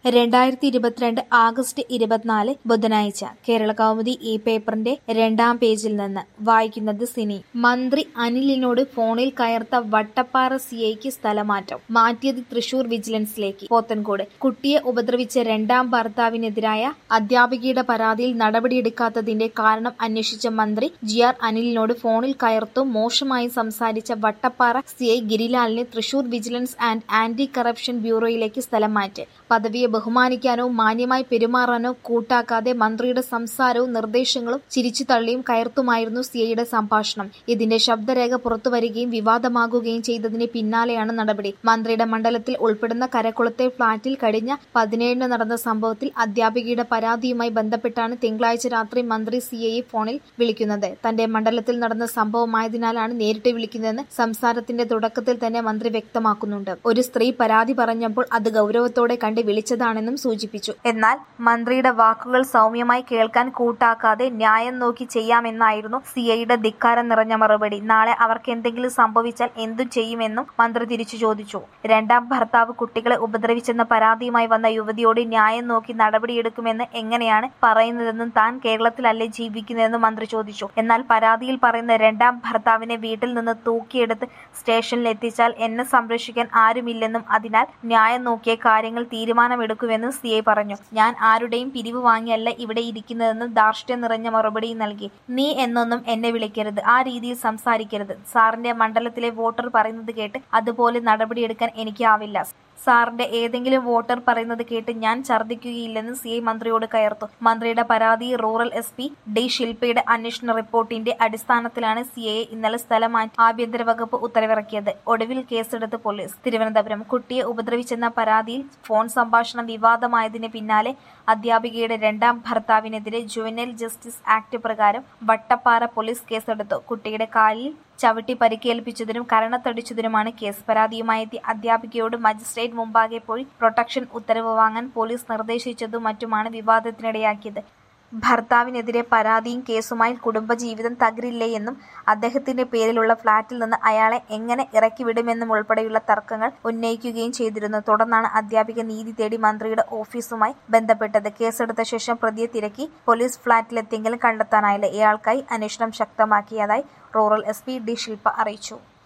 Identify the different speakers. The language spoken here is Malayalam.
Speaker 1: രണ്ടായിരത്തി ഇരുപത്തിരണ്ട് ആഗസ്റ്റ് ഇരുപത്തിനാല് ബുധനാഴ്ച കേരള കൗമുദി ഈ പേപ്പറിന്റെ രണ്ടാം പേജിൽ നിന്ന് വായിക്കുന്നത് സിനി മന്ത്രി അനിലിനോട് ഫോണിൽ കയർത്ത വട്ടപ്പാറ സിഐക്ക് സ്ഥലമാറ്റം മാറ്റിയത് തൃശൂർ വിജിലൻസിലേക്ക് പോത്തൻകോട് കുട്ടിയെ ഉപദ്രവിച്ച രണ്ടാം ഭർത്താവിനെതിരായ അധ്യാപികയുടെ പരാതിയിൽ നടപടിയെടുക്കാത്തതിന്റെ കാരണം അന്വേഷിച്ച മന്ത്രി ജി ആർ അനിലിനോട് ഫോണിൽ കയർത്തും മോശമായി സംസാരിച്ച വട്ടപ്പാറ സിഐ ഗിരിലാലിനെ Thrissur vigilance and anti corruption ബ്യൂറോയിലേക്ക് സ്ഥലം മാറ്റി പദവിയെ ബഹുമാനിക്കാനോ മാന്യമായി പെരുമാറാനോ കൂട്ടാക്കാതെ മന്ത്രിയുടെ സംസാരവും നിർദ്ദേശങ്ങളും ചിരിച്ചു തള്ളിയും കയർത്തുമായിരുന്നു സിഐയുടെ സംഭാഷണം ഇതിന്റെ ശബ്ദരേഖ പുറത്തുവരികയും വിവാദമാകുകയും ചെയ്തതിന് പിന്നാലെയാണ് നടപടി മന്ത്രിയുടെ മണ്ഡലത്തിൽ ഉൾപ്പെടുന്ന കരക്കുളത്തെ ഫ്ളാറ്റിൽ കഴിഞ്ഞ പതിനേഴിന് നടന്ന സംഭവത്തിൽ അധ്യാപികയുടെ പരാതിയുമായി ബന്ധപ്പെട്ടാണ് തിങ്കളാഴ്ച രാത്രി മന്ത്രി സിഐയെ ഫോണിൽ വിളിക്കുന്നത് തന്റെ മണ്ഡലത്തിൽ നടന്ന സംഭവമായതിനാലാണ് നേരിട്ട് വിളിക്കുന്നതെന്ന് സംസാരത്തിന്റെ തുടക്കത്തിൽ തന്നെ മന്ത്രി വ്യക്തമാക്കുന്നുണ്ട് ഒരു സ്ത്രീ പരാതി പറഞ്ഞപ്പോൾ അത് ഗൗരവത്തോടെ കണ്ട് വിളിച്ചതാണെന്നും സൂചിപ്പിച്ചു എന്നാൽ മന്ത്രിയുടെ വാക്കുകൾ സൗമ്യമായി കേൾക്കാൻ കൂട്ടാക്കാതെ ന്യായം നോക്കി ചെയ്യാമെന്നായിരുന്നു സിഐയുടെ ധിക്കാരം നിറഞ്ഞ മറുപടി നാളെ അവർക്ക് എന്തെങ്കിലും സംഭവിച്ചാൽ എന്തു ചെയ്യുമെന്നും മന്ത്രി തിരിച്ചു ചോദിച്ചു രണ്ടാം ഭർത്താവ് കുട്ടികളെ ഉപദ്രവിച്ചെന്ന പരാതിയുമായി വന്ന യുവതിയോട് ന്യായം നോക്കി നടപടിയെടുക്കുമെന്ന് എങ്ങനെയാണ് പറയുന്നതെന്നും താൻ കേരളത്തിലല്ലേ ജീവിക്കുന്നതെന്നും മന്ത്രി ചോദിച്ചു എന്നാൽ പരാതിയിൽ പറയുന്ന രണ്ടാം ഭർത്താവിനെ വീട്ടിൽ നിന്ന് തൂക്കിയെടുത്ത് സ്റ്റേഷനിൽ എത്തിച്ചാൽ എന്നെ സംരക്ഷിക്കാൻ ആരുമില്ലെന്നും അതിനാൽ ന്യായം നോക്കിയ കാര്യങ്ങൾ തീരുമാനമെടുക്കുമെന്നും സി ഐ പറഞ്ഞു ഞാൻ ആരുടെയും പിരിവ് വാങ്ങിയല്ല ഇവിടെ ഇരിക്കുന്നതെന്നും ധാർഷ്ട്യം നിറഞ്ഞ മറുപടി നൽകി നീ എന്നൊന്നും എന്നെ വിളിക്കരുത് ആ രീതിയിൽ സംസാരിക്കരുത് സാറിന്റെ മണ്ഡലത്തിലെ വോട്ടർ പറയുന്നത് കേട്ട് അതുപോലെ നടപടിയെടുക്കാൻ എനിക്കാവില്ല സാറിന്റെ ഏതെങ്കിലും വോട്ടർ പറയുന്നത് കേട്ട് ഞാൻ ഛർദ്ദിക്കുകയില്ലെന്ന് സി ഐ മന്ത്രിയോട് കയർത്തു മന്ത്രിയുടെ പരാതി റൂറൽ എസ് പി ഡി ശില്പയുടെ അന്വേഷണ റിപ്പോർട്ടിന്റെ അടിസ്ഥാനത്തിലാണ് സി ഐ ഇന്നലെ സ്ഥലം മാറ്റി ആഭ്യന്തര വകുപ്പ് ഉത്തരവിറക്കിയത് ഒടുവിൽ കേസെടുത്ത് പോലീസ് തിരുവനന്തപുരം കുട്ടിയെ ഉപദ്രവിച്ചെന്ന പരാതിയിൽ ഫോൺ സംഭാഷണം വിവാദമായതിന് പിന്നാലെ അധ്യാപികയുടെ രണ്ടാം ഭർത്താവിനെതിരെ ജുവനൈൽ ജസ്റ്റിസ് ആക്ട് പ്രകാരം വട്ടപ്പാറ പോലീസ് കേസെടുത്തു കുട്ടിയുടെ കാലിൽ ചവിട്ടി പരിക്കേൽപ്പിച്ചതിനും കരണത്തടിച്ചതിനുമാണ് കേസ് പരാതിയുമായി എത്തിയ അധ്യാപികയോട് മജിസ്ട്രേറ്റ് മുമ്പാകെ പോയി പ്രൊട്ടക്ഷൻ ഉത്തരവ് വാങ്ങാൻ പോലീസ് നിർദ്ദേശിച്ചതും മറ്റുമാണ് വിവാദത്തിനിടയാക്കിയത് ഭർത്താവിനെതിരെ പരാതിയും കേസുമായി കുടുംബജീവിതം തകരില്ലേയെന്നും അദ്ദേഹത്തിന്റെ പേരിലുള്ള ഫ്ളാറ്റിൽ നിന്ന് അയാളെ എങ്ങനെ ഇറക്കിവിടുമെന്നും ഉൾപ്പെടെയുള്ള തർക്കങ്ങൾ ഉന്നയിക്കുകയും ചെയ്തിരുന്നു തുടർന്നാണ് അധ്യാപിക നീതി തേടി മന്ത്രിയുടെ ഓഫീസുമായി ബന്ധപ്പെട്ടത് കേസെടുത്ത ശേഷം പ്രതിയെ തിരക്കി പോലീസ് ഫ്ളാറ്റിലെത്തിയെങ്കിലും കണ്ടെത്താനായില്ല ഇയാൾക്കായി അന്വേഷണം ശക്തമാക്കിയതായി rural S P D Shilpa അറിയിച്ചു